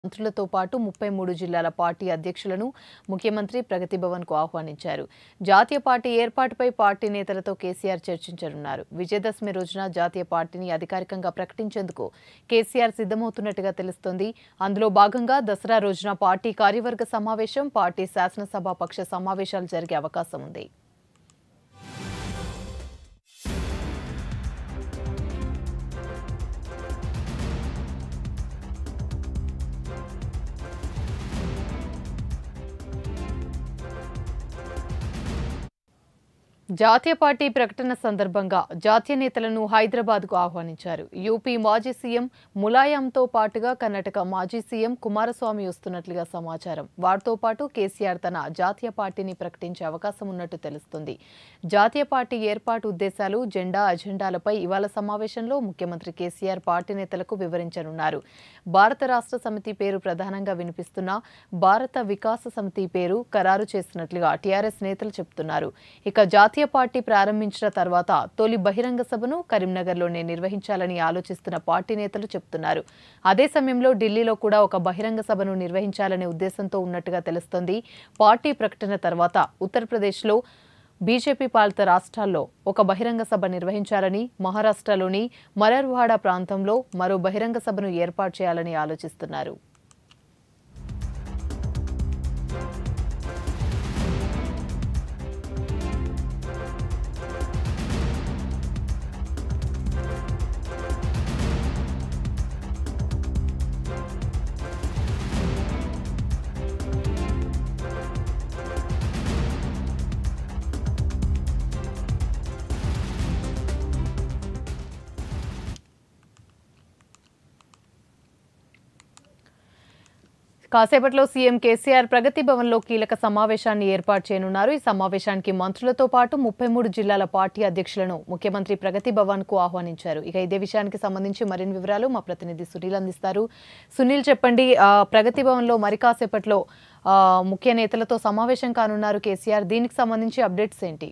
మంత్రులతో పాటు ముప్పై మూడు జిల్లాల పార్టీ అధ్యక్షులను ముఖ్యమంత్రి ప్రగతి భవన్ కు ఆహ్వానించారు జాతీయ పార్టీ ఏర్పాటుపై పార్టీ నేతలతో కేసీఆర్ చర్చించనున్నారు విజయదశమి రోజున జాతీయ పార్టీని అధికారికంగా ప్రకటించేందుకు కేసీఆర్ సిద్ధమవుతున్నట్టుగా తెలుస్తోంది అందులో భాగంగా దసరా రోజున పార్టీ కార్యవర్గ సమావేశం పార్టీ శాసనసభ పక్ష సమావేశాలు జరిగే అవకాశం ఉంది జాతీయ పార్టీ ప్రకటన సందర్భంగా జాతీయ నేతలను హైదరాబాద్కు ఆహ్వానించారు యూపీ మాజీ సీఎం ములాయంతో పాటుగా కర్ణాటక మాజీ సీఎం కుమారస్వామి వస్తున్నట్లుగా సమాచారం వారితో పాటు కేసీఆర్ తన జాతీయ పార్టీని ప్రకటించే అవకాశం ఉన్నట్టు తెలుస్తుంది జాతీయ పార్టీ ఏర్పాటు ఉద్దేశాలు జెండా అజెండాలపై ఇవాళ సమావేశంలో ముఖ్యమంత్రి కేసీఆర్ పార్టీ నేతలకు వివరించనున్నారు భారత రాష్ట్ర సమితి పేరు ప్రధానంగా వినిపిస్తున్న భారత వికాస సమితి పేరు ఖరారు చేసినట్లుగా టీఆర్ఎస్ నేతలు చెబుతున్నారు ఇక జాతీయ పార్టీ ప్రారంభించిన తర్వాత తొలి బహిరంగ సభను కరీంనగర్లోనే నిర్వహించాలని ఆలోచిస్తున్న పార్టీ నేతలు చెబుతున్నారు అదే సమయంలో ఢిల్లీలో కూడా ఒక బహిరంగ సభను నిర్వహించాలనే ఉద్దేశంతో ఉన్నట్టుగా తెలుస్తోంది పార్టీ ప్రకటన తర్వాత ఉత్తరప్రదేశ్లో బీజేపీ పాలిత రాష్ట్రాల్లో ఒక బహిరంగ సభ నిర్వహించాలని మహారాష్ట్రలోని మరర్వాడ ప్రాంతంలో మరో బహిరంగ సభను ఏర్పాటు చేయాలని ఆలోచిస్తున్నారు కాసేపట్లో సీఎం కేసీఆర్ ప్రగతి భవన్లో కీలక సమావేశాన్ని ఏర్పాటు చేయనున్నారు ఈ సమావేశానికి మంత్రులతో పాటు ముప్పై మూడు జిల్లాల పార్టీ అధ్యక్షులను ముఖ్యమంత్రి ప్రగతి భవన్ కు ఆహ్వానించారు ఇక ఇదే విషయానికి సంబంధించి మరిన్ని వివరాలు మా ప్రతినిధి సునీల్ అందిస్తారు సునీల్ చెప్పండి ఆ, ప్రగతి భవన్లో మరి కాసేపట్లో ఆ, ముఖ్య నేతలతో సమావేశం కానున్నారు కేసీఆర్ దీనికి సంబంధించి అప్డేట్స్ ఏంటి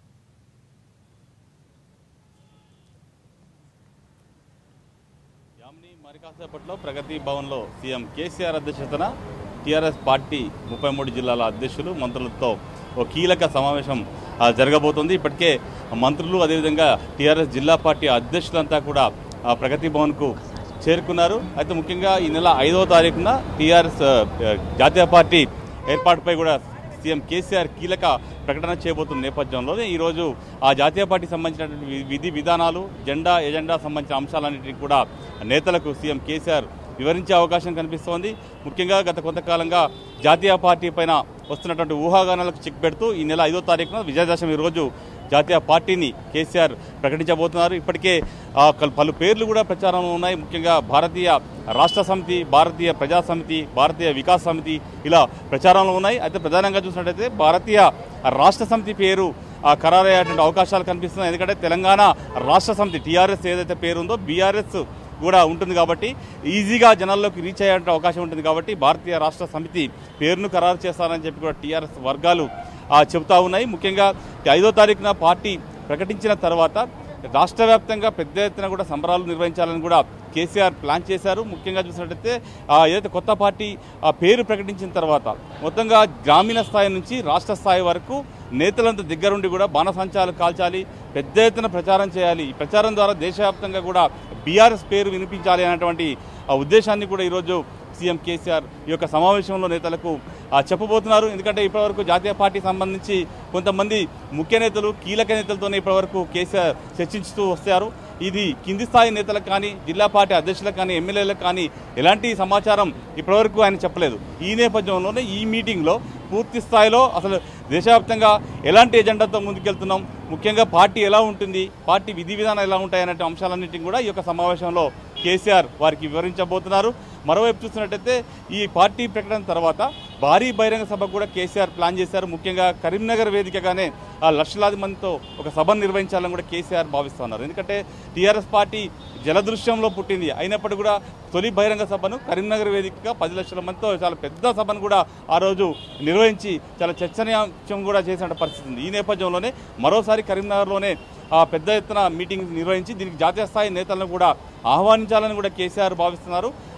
యామిని మరి కాసేపట్లో ప్రగతి భవన్లో సీఎం కేసీఆర్ అధ్యక్షతన టీఆర్ఎస్ పార్టీ ముప్పై మూడు జిల్లాల అధ్యక్షులు మంత్రులతో ఓ కీలక సమావేశం ఆ, జరగబోతోంది ఇప్పటికే మంత్రులు అదేవిధంగా టీఆర్ఎస్ జిల్లా పార్టీ అధ్యక్షులంతా కూడా ఆ, ప్రగతి భవన్కు చేరుకున్నారు అయితే ముఖ్యంగా ఈ నెల ఐదవ తారీఖున టీఆర్ఎస్ ఆ, జాతీయ పార్టీ ఏర్పాటుపై కూడా సీఎం కేసీఆర్ కీలక ప్రకటన చేయబోతున్న నేపథ్యంలోనే ఈరోజు ఆ జాతీయ పార్టీకి సంబంధించినటువంటి వి- విధి విధానాలు జెండా ఎజెండా సంబంధించిన అంశాలన్నింటినీ కూడా నేతలకు సీఎం కేసీఆర్ వివరించే అవకాశం కనిపిస్తోంది ముఖ్యంగా గత కొంతకాలంగా జాతీయ పార్టీ పైన వస్తున్నటువంటి ఊహాగానాలకు చెక్ పెడుతూ ఈ నెల ఐదో తారీఖున విజయదశమి రోజు జాతీయ పార్టీని కేసీఆర్ ప్రకటించబోతున్నారు ఇప్పటికే ఆ, కల్- పలు పేర్లు కూడా ప్రచారంలో ఉన్నాయి ముఖ్యంగా భారతీయ రాష్ట్ర సమితి భారతీయ ప్రజా సమితి భారతీయ వికాస్ సమితి ఇలా ప్రచారంలో ఉన్నాయి అయితే ప్రధానంగా చూసినట్టయితే భారతీయ రాష్ట్ర సమితి పేరు ఆ, ఖరారయ్యేటువంటి అవకాశాలు కనిపిస్తున్నాయి ఎందుకంటే తెలంగాణ రాష్ట్ర సమితి టీఆర్ఎస్ ఏదైతే పేరు ఉందో బీఆర్ఎస్ కూడా ఉంటుంది కాబట్టి ఈజీగా జనాల్లోకి రీచ్ అయ్యే అవకాశం ఉంటుంది కాబట్టి భారతీయ రాష్ట్ర సమితి పేరును ఖరారు చేస్తారని చెప్పి కూడా టీఆర్ఎస్ వర్గాలు ఆ, చెబుతా ఉన్నాయి ముఖ్యంగా ఐదో తారీఖున పార్టీ ప్రకటించిన తర్వాత రాష్ట్ర వ్యాప్తంగా పెద్ద ఎత్తున కూడా సంబరాలు నిర్వహించాలని కూడా కేసీఆర్ ప్లాన్ చేశారు ముఖ్యంగా చూసినట్టయితే ఆ, ఏదైతే కొత్త పార్టీ ఆ పేరు ప్రకటించిన తర్వాత మొత్తంగా గ్రామీణ స్థాయి నుంచి రాష్ట్ర స్థాయి వరకు నేతలంతా దగ్గరుండి కూడా బాణసంచాలు కాల్చాలి పెద్ద ఎత్తున ప్రచారం చేయాలి ఈ ప్రచారం ద్వారా దేశవ్యాప్తంగా కూడా బీఆర్ఎస్ పేరు వినిపించాలి అనేటువంటి ఆ ఉద్దేశాన్ని కూడా ఈరోజు సీఎం కేసీఆర్ ఈ యొక్క సమావేశంలో నేతలకు ఆ, చెప్పబోతున్నారు ఎందుకంటే ఇప్పటివరకు జాతీయ పార్టీ సంబంధించి కొంతమంది ముఖ్య నేతలు కీలక నేతలతోనే ఇప్పటివరకు కేసీఆర్ చర్చించుతూ వస్తారు ఇది కింది స్థాయి నేతలకు కానీ జిల్లా పార్టీ అధ్యక్షులకు కానీ ఎమ్మెల్యేలకు కానీ ఎలాంటి సమాచారం ఇప్పటివరకు ఆయన చెప్పలేదు ఈ నేపథ్యంలోనే ఈ మీటింగ్లో పూర్తి స్థాయిలో అసలు దేశవ్యాప్తంగా ఎలాంటి ఎజెండాతో ముందుకెళ్తున్నాం ముఖ్యంగా పార్టీ ఎలా ఉంటుంది పార్టీ విధి విధానాలు ఎలా ఉంటాయి అనే అంశాలన్నింటినీ కూడా ఈ యొక్క సమావేశంలో కేసీఆర్ వారికి వివరించబోతున్నారు మరోవైపు చూసినట్టయితే ఈ పార్టీ ప్రకటన తర్వాత భారీ బహిరంగ సభ కూడా కేసీఆర్ ప్లాన్ చేశారు ముఖ్యంగా కరీంనగర్ వేదికగానే ఆ లక్షలాది మందితో ఒక సభను నిర్వహించాలని కూడా కేసీఆర్ భావిస్తున్నారు ఎందుకంటే టీఆర్ఎస్ పార్టీ జలదృశ్యంలో పుట్టింది అయినప్పటికీ కూడా తొలి బహిరంగ సభను కరీంనగర్ వేదికగా పది లక్షల మందితో చాలా పెద్ద సభను కూడా ఆ రోజు నిర్వహించి చాలా చర్చనీయాంశం కూడా చేసిన పరిస్థితి ఉంది ఈ నేపథ్యంలోనే మరోసారి కరీంనగర్లోనే ఆ పెద్ద ఎత్తున మీటింగ్ నిర్వహించి దీనికి జాతీయ స్థాయి నేతలను కూడా ఆహ్వానించాలని కూడా కేసీఆర్ భావిస్తున్నారు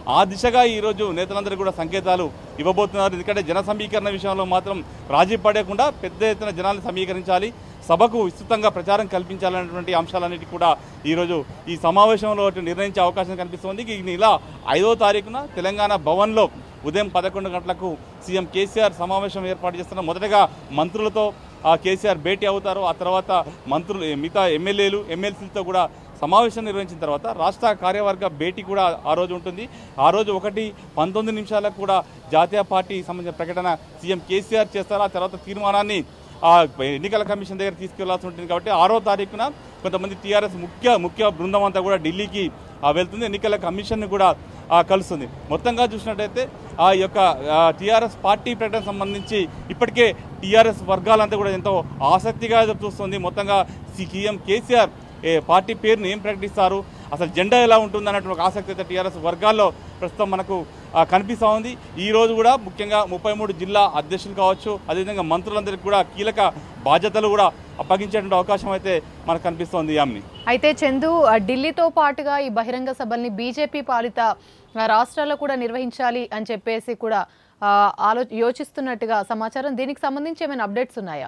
ఆ దిశగా ఈరోజు నేతలందరూ కూడా సంకేతాలు ఇవ్వబోతున్నారు ఎందుకంటే జన సమీకరణ విషయంలో మాత్రం రాజీ పడకుండా పెద్ద ఎత్తున జనాన్ని సమీకరించాలి సభకు విస్తృతంగా ప్రచారం కల్పించాలనేటువంటి అంశాలన్నిటి కూడా ఈరోజు ఈ సమావేశంలో నిర్ణయించే అవకాశం కనిపిస్తోంది ఈ నెల ఐదో తారీఖున తెలంగాణ భవన్లో ఉదయం పదకొండు గంటలకు సీఎం కేసీఆర్ సమావేశం ఏర్పాటు చేస్తున్న మొదటగా మంత్రులతో ఆ కేసీఆర్ భేటీ అవుతారు ఆ తర్వాత మంత్రులు మిగతా ఎమ్మెల్యేలు ఎమ్మెల్సీలతో కూడా సమావేశం నిర్వహించిన తర్వాత రాష్ట్ర కార్యవర్గ భేటీ కూడా ఆ రోజు ఉంటుంది ఆ రోజు ఒకటి పంతొమ్మిది నిమిషాలకు కూడా జాతీయ పార్టీ సంబంధించిన ప్రకటన సీఎం కేసీఆర్ చేస్తారు ఆ తర్వాత తీర్మానాన్ని ఆ ఎన్నికల కమిషన్ దగ్గర తీసుకెళ్లాల్సి ఉంటుంది కాబట్టి ఆరో తారీఖున కొంతమంది టీఆర్ఎస్ ముఖ్య ముఖ్య బృందం అంతా కూడా ఢిల్లీకి ఆ, వెళ్తుంది ఎన్నికల కమిషన్ కూడా ఆ, కలుస్తుంది మొత్తంగా చూసినట్టయితే ఆ యొక్క టీఆర్ఎస్ పార్టీ ప్రకటన సంబంధించి ఇప్పటికే టీఆర్ఎస్ వర్గాలంతా కూడా ఎంతో ఆసక్తిగా చూస్తుంది మొత్తంగా సీఎం కేసీఆర్ ఏ పార్టీ పేరును ఏం ప్రకటిస్తారు అసలు జెండా ఎలా ఉంటుంది అన్నటువంటి ఒక ఆసక్తి అయితే టీఆర్ఎస్ వర్గాల్లో ప్రస్తుతం మనకు ఆ, కనిపిస్తూ ఉంది ఈ రోజు కూడా ముఖ్యంగా ముప్పై మూడు జిల్లా అధ్యక్షులు కావచ్చు అదేవిధంగా మంత్రులందరికీ కూడా కీలక బాధ్యతలు కూడా అప్పగించేటువంటి అవకాశం అయితే మనకు కనిపిస్తోంది యామ్ని అయితే చందు ఆ, ఢిల్లీతో పాటుగా ఈ బహిరంగ సభల్ని బీజేపీ పాలిత ఆ, రాష్ట్రాల్లో కూడా నిర్వహించాలి అని చెప్పేసి కూడా ఆ, ఆలో యోచిస్తున్నట్టుగా సమాచారం దీనికి సంబంధించి ఏమైనా అప్డేట్స్ ఉన్నాయా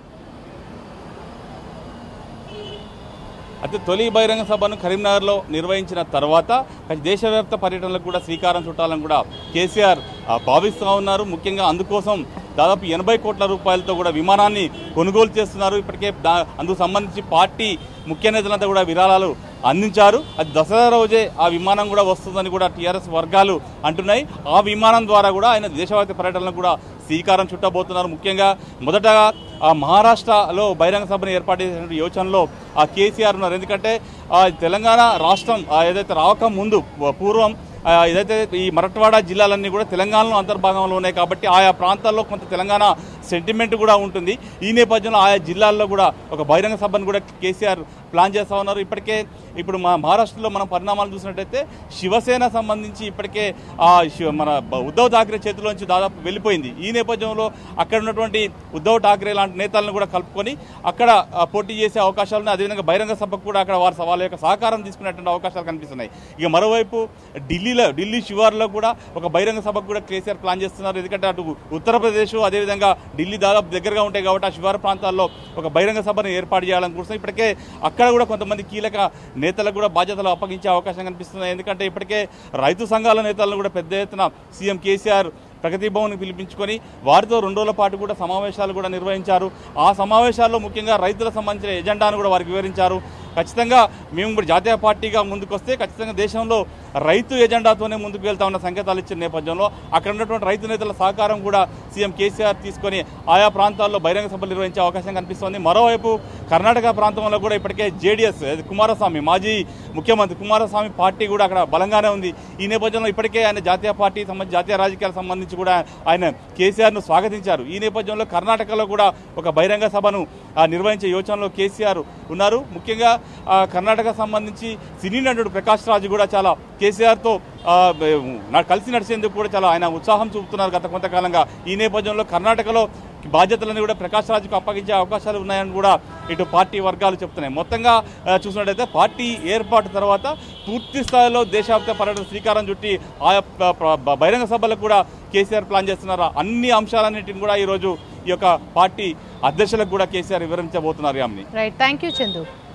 అయితే తొలి బహిరంగ సభను కరీంనగర్లో నిర్వహించిన తర్వాత దేశవ్యాప్త పర్యటనలకు కూడా శ్రీకారం చుట్టాలని కూడా కేసీఆర్ ఆ, భావిస్తూ ఉన్నారు ముఖ్యంగా అందుకోసం దాదాపు ఎనభై కోట్ల రూపాయలతో కూడా విమానాన్ని కొనుగోలు చేస్తున్నారు ఇప్పటికే దా- అందుకు సంబంధించి పార్టీ ముఖ్య నేతలంతా కూడా విరాళాలు అందించారు అది దసరా రోజే ఆ విమానం కూడా వస్తుందని కూడా టీఆర్ఎస్ వర్గాలు అంటున్నాయి ఆ విమానం ద్వారా కూడా ఆయన దేశవ్యాప్త పర్యటనలకు కూడా శ్రీకారం చుట్టబోతున్నారు ముఖ్యంగా మొదటగా ఆ మహారాష్ట్రలో బహిరంగ సభను ఏర్పాటు చేసిన యోచనలో ఆ కేసీఆర్ ఉన్నారు ఎందుకంటే ఆ తెలంగాణ రాష్ట్రం ఆ ఏదైతే రావక ముందు పూర్వం ఆ ఏదైతే ఈ మరట్వాడ జిల్లాలన్నీ కూడా తెలంగాణలో అంతర్భాగంలో ఉన్నాయి కాబట్టి ఆయా ప్రాంతాల్లో కొంత తెలంగాణ సెంటిమెంట్ కూడా ఉంటుంది ఈ నేపథ్యంలో ఆయా జిల్లాల్లో కూడా ఒక బహిరంగ సభను కూడా కేసీఆర్ ప్లాన్ చేస్తా ఉన్నారు ఇప్పటికే ఇప్పుడు మా మహారాష్ట్రలో మనం పరిణామాలు చూసినట్టయితే శివసేన సంబంధించి ఇప్పటికే ఆ శివ- మన బ- ఉద్ధవ్ ఠాక్రే చేతిలోంచి దాదాపు వెళ్ళిపోయింది ఈ నేపథ్యంలో అక్కడ ఉన్నటువంటి ఉద్ధవ్ ఠాక్రే లాంటి నేతలను కూడా కలుపుకొని అక్కడ ఆ, పోటీ చేసే అవకాశాలు ఉన్నాయి అదేవిధంగా బహిరంగ సభకు కూడా అక్కడ వారి వాళ్ళ యొక్క సహకారం తీసుకునేటువంటి అవకాశాలు కనిపిస్తున్నాయి ఇక మరోవైపు ఢిల్లీలో ఢిల్లీ శివార్లో కూడా ఒక బహిరంగ సభకు కూడా కేసీఆర్ ప్లాన్ చేస్తున్నారు ఎందుకంటే అటు ఉత్తరప్రదేశ్ అదేవిధంగా ఢిల్లీ దాదాపు దగ్గరగా ఉంటాయి కాబట్టి ఆ శివారు ప్రాంతాల్లో ఒక బహిరంగ సభను ఏర్పాటు చేయాలని కూర్చున్నాం ఇప్పటికే అక్కడ కూడా కొంతమంది కీలక నేతలకు కూడా బాధ్యతలు అప్పగించే అవకాశం కనిపిస్తుంది ఎందుకంటే ఇప్పటికే రైతు సంఘాల నేతలను కూడా పెద్ద ఎత్తున సీఎం కేసీఆర్ ప్రగతి భవన్ పిలిపించుకొని వారితో రెండు రోజుల పాటు కూడా సమావేశాలు కూడా నిర్వహించారు ఆ సమావేశాల్లో ముఖ్యంగా రైతులకు సంబంధించిన ఎజెండాను కూడా వారికి వివరించారు ఖచ్చితంగా మేము కూడా జాతీయ పార్టీగా ముందుకు వస్తే ఖచ్చితంగా దేశంలో రైతు ఎజెండాతోనే ముందుకు వెళ్తా ఉన్న సంకేతాలు ఇచ్చిన నేపథ్యంలో అక్కడ ఉన్నటువంటి రైతు నేతల సహకారం కూడా సీఎం కేసీఆర్ తీసుకొని ఆయా ప్రాంతాల్లో బహిరంగ సభలు నిర్వహించే అవకాశం కనిపిస్తోంది మరోవైపు కర్ణాటక ప్రాంతంలో కూడా ఇప్పటికే జేడీఎస్ కుమారస్వామి మాజీ ముఖ్యమంత్రి కుమారస్వామి పార్టీ కూడా అక్కడ బలంగానే ఉంది ఈ నేపథ్యంలో ఇప్పటికే ఆయన జాతీయ పార్టీ సంబంధించి జాతీయ రాజకీయాలకు సంబంధించి కూడా ఆయన కేసీఆర్ను స్వాగతించారు ఈ నేపథ్యంలో కర్ణాటకలో కూడా ఒక బహిరంగ సభను ఆ, నిర్వహించే యోచనలో కేసీఆర్ ఉన్నారు ముఖ్యంగా ఆ, కర్ణాటక సంబంధించి సినీ నటుడు ప్రకాష్ రాజు కూడా చాలా కేసీఆర్తో ఆ, బ- నా- కలిసి నడిచేందుకు కూడా చాలా ఆయన ఉత్సాహం చూపుతున్నారు గత కొంతకాలంగా ఈ నేపథ్యంలో కర్ణాటకలో బాధ్యతలను కూడా ప్రకాష్ రాజుకు అప్పగించే అవకాశాలు ఉన్నాయని కూడా ఇటు పార్టీ వర్గాలు చెప్తున్నాయి మొత్తంగా ఆ, చూసినట్టయితే పార్టీ ఏర్పాటు తర్వాత పూర్తి స్థాయిలో దేశవ్యాప్త పర్యటన శ్రీకారం చుట్టి ఆయా ప్ర- ప్ర- బ- బహిరంగ సభలకు కూడా కేసీఆర్ ప్లాన్ చేస్తున్నారు అన్ని అంశాలన్నింటిని కూడా ఈరోజు ఈ యొక్క పార్టీ అధ్యక్షులకు కూడా కేసీఆర్ వివరించబోతున్నారు యామ్ని రైట్ థ్యాంక్ యూ చందు